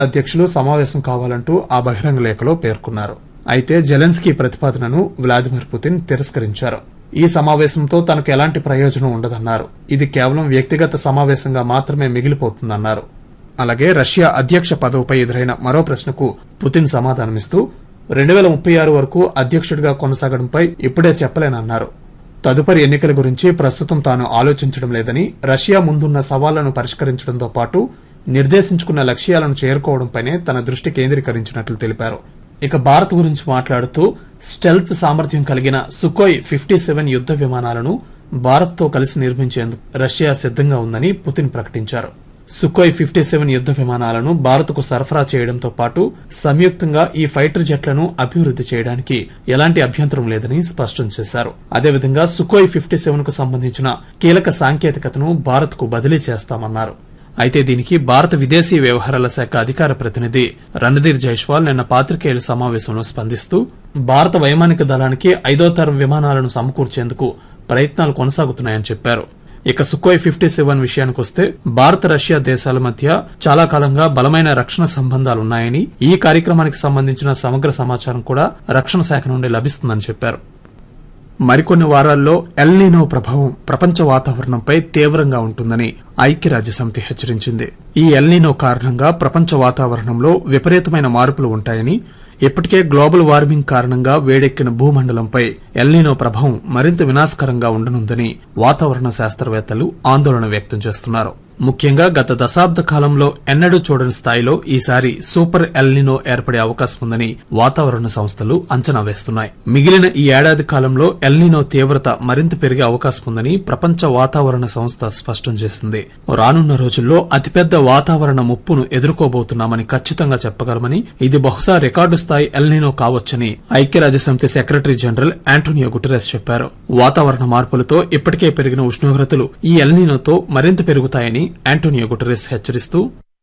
అధ్యక్షులు సమావేశం కావాలంటూ ఆ బహిరంగ లేఖలో పేర్కొన్నారు అయితే జెలెన్స్కీ ప్రతిపాదనను వ్లాదిమిర్ పుతిన్ తిరస్కరించారు ఈ సమావేశంతో తనకు ఎలాంటి ప్రయోజనం ఉండదన్నారు ఇది కేవలం వ్యక్తిగత సమావేశంగా మాత్రమే మిగిలిపోతుందన్నారు అలాగే రష్యా అధ్యక్ష పదవిపై ఎదురైన మరో ప్రశ్నకు పుతిన్ సమాధానమిస్తూ రెండు వేల ముప్పై ఆరు వరకు అధ్యక్షుడిగా కొనసాగడంపై ఇప్పుడే చెప్పలేనన్నారు తదుపరి ఎన్నికల గురించి ప్రస్తుతం తాను ఆలోచించడం లేదని రష్యా ముందున్న సవాళ్లను పరిష్కరించడంతో పాటు నిర్దేశించుకున్న లక్ష్యాలను చేరుకోవడంపైనే తన దృష్టి కేంద్రీకరించినట్లు తెలిపారు ఇక భారత్ గురించి మాట్లాడుతూ స్టెల్త్ సామర్థ్యం కలిగిన సుకోయ్ ఫిఫ్టీ సెవెన్ యుద్ద విమానాలను భారత్తో కలిసి నిర్మించేందుకు రష్యా సిద్దంగా ఉందని పుతిన్ ప్రకటించారు సుకోయ్ ఫిఫ్టీ సెవెన్ యుద్ద విమానాలను భారత్కు సరఫరా చేయడంతో పాటు సంయుక్తంగా ఈ ఫైటర్ జెట్లను అభివృద్ది చేయడానికి ఎలాంటి అభ్యంతరం లేదని స్పష్టం చేశారు అదేవిధంగా సుకోయ్ ఫిఫ్టీ సెవెన్ కు సంబంధించిన కీలక సాంకేతికతను భారత్కు బదిలీ చేస్తామన్నారు అయితే దీనికి భారత విదేశీ వ్యవహారాల శాఖ అధికార ప్రతినిధి రణధీర్ జైష్వాల్ నిన్న పాత్రికేయుల సమావేశంలో స్పందిస్తూ భారత వైమానిక దళానికి ఐదో తరం విమానాలను సమకూర్చేందుకు ప్రయత్నాలు కొనసాగుతున్నాయని చెప్పారు ఇక సుకోయ్ ఫిఫ్టీ సెవెన్ విషయానికొస్తే భారత రష్యా దేశాల మధ్య చాలా కాలంగా బలమైన రక్షణ సంబంధాలున్నాయని ఈ కార్యక్రమానికి సంబంధించిన సమగ్ర సమాచారం కూడా రక్షణ శాఖ నుండి లభిస్తుందని చెప్పారు మరికొన్ని వారాల్లో ఎల్నీనో ప్రభావం ప్రపంచ వాతావరణంపై తీవ్రంగా ఉంటుందని ఐక్యరాజ్యసమితి హెచ్చరించింది ఈ ఎల్నీనో కారణంగా ప్రపంచ వాతావరణంలో విపరీతమైన మార్పులు ఉంటాయని ఇప్పటికే గ్లోబల్ వార్మింగ్ కారణంగా వేడెక్కిన భూమండలంపై ఎల్నీనో ప్రభావం మరింత వినాశకరంగా ఉండనుందని వాతావరణ శాస్త్రవేత్తలు ఆందోళన వ్యక్తం చేస్తున్నారు ముఖ్యంగా గత దశాబ్ద కాలంలో ఎన్నడూ చూడని స్థాయిలో ఈసారి సూపర్ ఎల్నినో ఏర్పడే అవకాశం ఉందని వాతావరణ సంస్థలు అంచనా వేస్తున్నాయి మిగిలిన ఈ ఏడాది కాలంలో ఎల్నినో తీవ్రత మరింత పెరిగే అవకాశం ఉందని ప్రపంచ వాతావరణ సంస్థ స్పష్టం చేసింది రానున్న రోజుల్లో అతిపెద్ద వాతావరణ ముప్పును ఎదుర్కోబోతున్నామని ఖచ్చితంగా చెప్పగలమని ఇది బహుశా రికార్డు స్థాయి ఎల్నినో కావచ్చని ఐక్యరాజ్యసమితి సెక్రటరీ జనరల్ యాంటోనియో గుటెరస్ చెప్పారు వాతావరణ మార్పులతో ఇప్పటికే పెరిగిన ఉష్ణోగ్రతలు ఈ ఎల్నినోతో మరింత పెరుగుతాయని యాంటోనియో గుటెరస్ హెచ్చరిస్తూ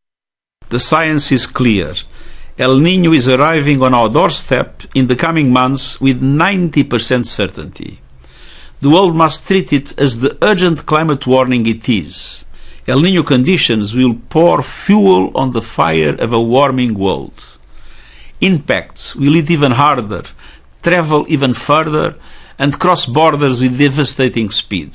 The science is clear. El Nino is arriving on our doorstep in the coming months with 90% certainty. The world must treat it as the urgent climate warning it is. El Nino conditions will pour fuel on the fire of a warming world. Impacts will hit even harder, travel even further, and cross borders with devastating speed.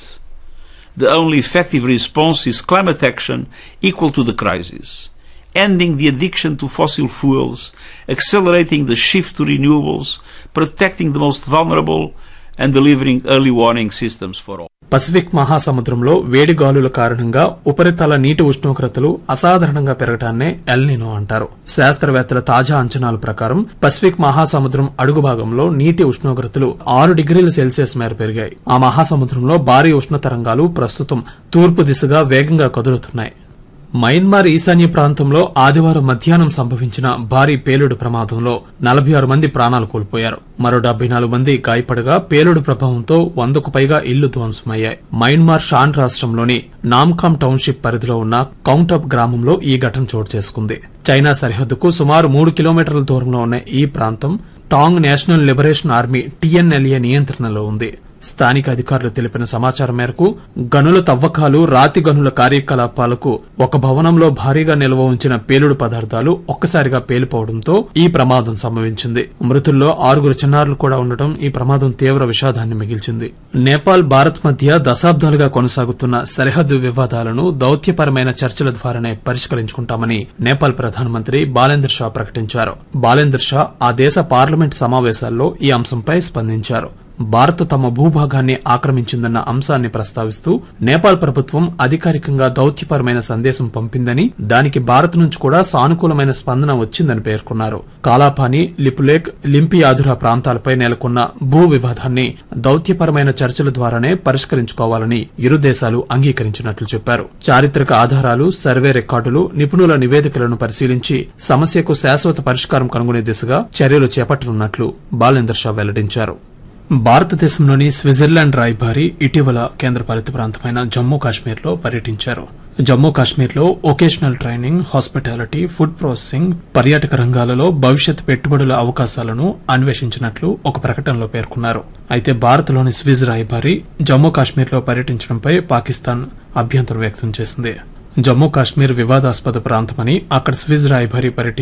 The only effective response is climate action equal to the crisis, ending the addiction to fossil fuels, accelerating the shift to renewables, protecting the most vulnerable, and delivering early warning systems for all. Pacific మహాసముద్రంలో వేడి గాలుల కారణంగా ఉపరితల నీటి ఉష్ణోగ్రతలు అసాధారణంగా పెరగటాన్నే El Niño అంటారు శాస్త్రవేత్తల తాజా అంచనాల ప్రకారం పసిఫిక్ మహాసముద్రం అడుగు భాగంలో నీటి ఉష్ణోగ్రతలు ఆరు డిగ్రీల సెల్సియస్ మేర పెరిగాయి ఆ మహాసముద్రంలో భారీ ఉష్ణ తరంగాలు ప్రస్తుతం తూర్పు దిశగా వేగంగా కదులుతున్నాయి మయన్మార్ ఈశాన్య ప్రాంతంలో ఆదివారం మధ్యాహ్నం సంభవించిన భారీ పేలుడు ప్రమాదంలో నలభై ఆరు మంది ప్రాణాలు కోల్పోయారు మరో డెబ్బై నాలుగు మంది గాయపడగా పేలుడు ప్రభావంతో వందకు పైగా ఇళ్లు ధ్వంసమయ్యాయి మయన్మార్ షాన్ రాష్ట్రంలోని నామ్కామ్ టౌన్షిప్ పరిధిలో ఉన్న కౌంటప్ గ్రామంలో ఈ ఘటన చోటు చేసుకుంది చైనా సరిహద్దుకు సుమారు మూడు కిలోమీటర్ల దూరంలో ఉన్న ఈ ప్రాంతం Ta'ang national liberation army TNLA నియంత్రణలో ఉంది స్థానిక అధికారులు తెలిపిన సమాచారం మేరకు గనుల తవ్వకాలు రాతి గనుల కార్యకలాపాలకు ఒక భవనంలో భారీగా నిల్వ ఉంచిన పేలుడు పదార్థాలు ఒక్కసారిగా పేలిపోవడంతో ఈ ప్రమాదం సంభవించింది మృతుల్లో ఆరుగురు చిన్నారులు కూడా ఉండటం ఈ ప్రమాదం తీవ్ర విషాదాన్ని మిగిల్చింది నేపాల్ భారత్ మధ్య దశాబ్దాలుగా కొనసాగుతున్న సరిహద్దు వివాదాలను దౌత్యపరమైన చర్చల ద్వారానే పరిష్కరించుకుంటామని నేపాల్ ప్రధానమంత్రి బాలేందర్ షా ప్రకటించారు బాలేందర్ షా ఆ దేశ పార్లమెంట్ సమావేశాల్లో ఈ అంశంపై స్పందించారు భారత్ తమ భూభాగాన్ని ఆక్రమించిందన్న అంశాన్ని ప్రస్తావిస్తూ నేపాల్ ప్రభుత్వం అధికారికంగా దౌత్యపరమైన సందేశం పంపిందని దానికి భారత్ నుంచి కూడా సానుకూలమైన స్పందన వచ్చిందని పేర్కొన్నారు కాలాపాని లిపులేక్ లింపియాధుర ప్రాంతాలపై నెలకొన్న భూ వివాదాన్ని దౌత్యపరమైన చర్చల ద్వారానే పరిష్కరించుకోవాలని ఇరు దేశాలు అంగీకరించినట్లు చెప్పారు చారిత్రక ఆధారాలు సర్వే రికార్డులు నిపుణుల నివేదికలను పరిశీలించి సమస్యకు శాశ్వత పరిష్కారం కనుగొనే దిశగా చర్యలు చేపట్టనున్నట్లు బాలేందర్ షా వెల్లడించారు భారతదేశంలోని స్విట్జర్లాండ్ రాయబారి ఇటీవల కేంద్రపాలిత ప్రాంతమైన జమ్మూ కాశ్మీర్లో పర్యటించారు జమ్మూ కాశ్మీర్లో vocational training hospitality food processing పర్యాటక రంగాలలో భవిష్యత్ పెట్టుబడుల అవకాశాలను అన్వేషించినట్లు ఒక ప్రకటనలో పేర్కొన్నారు అయితే భారత్లోని స్విజ్ రాయబారి జమ్మూ కాశ్మీర్లో పర్యటించడంపై పాకిస్తాన్ అభ్యంతరం వ్యక్తం చేసింది జమ్మూ కాశ్మీర్ వివాదాస్పద ప్రాంతమని అక్కడ స్విజ్ రాయభారి పర్యటించారు